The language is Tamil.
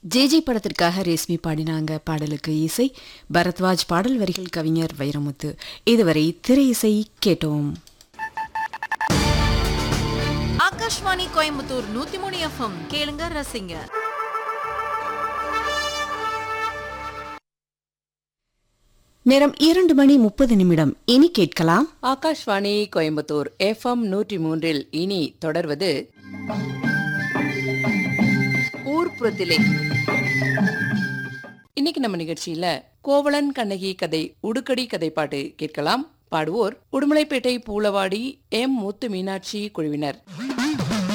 ஜேஜே படத்திற்காக ரேஸ்மி பாடினாங்க பாடலுக்கு இசை பரத்வாஜ் பாடல் வரிகள் கவிஞர் வைரமுத்து இதுவரை திரை இசை கேட்டோம் ஆகாஷ்வாணி கோயம்புத்தூர் நூத்தி மூணு எஃப்எம் கேளுங்க ரசிங்க நேரம் இரண்டு மணி முப்பது நிமிடம் இனி கேட்கலாம் ஆகாஷ்வாணி கோயம்புத்தூர் எஃப்எம் நூற்றி மூன்றில் இனி தொடர்வது ஊர்ப்புறத்திலே இன்னைக்கு நம்ம நிகழ்ச்சியில கோவலன் கண்ணகி கதை உடுக்கடி கதை பாட்டு கேட்கலாம் பாடுவோர் உடுமலைப்பேட்டை பூளவாடி எம் முத்து மீனாட்சி குழுவினர்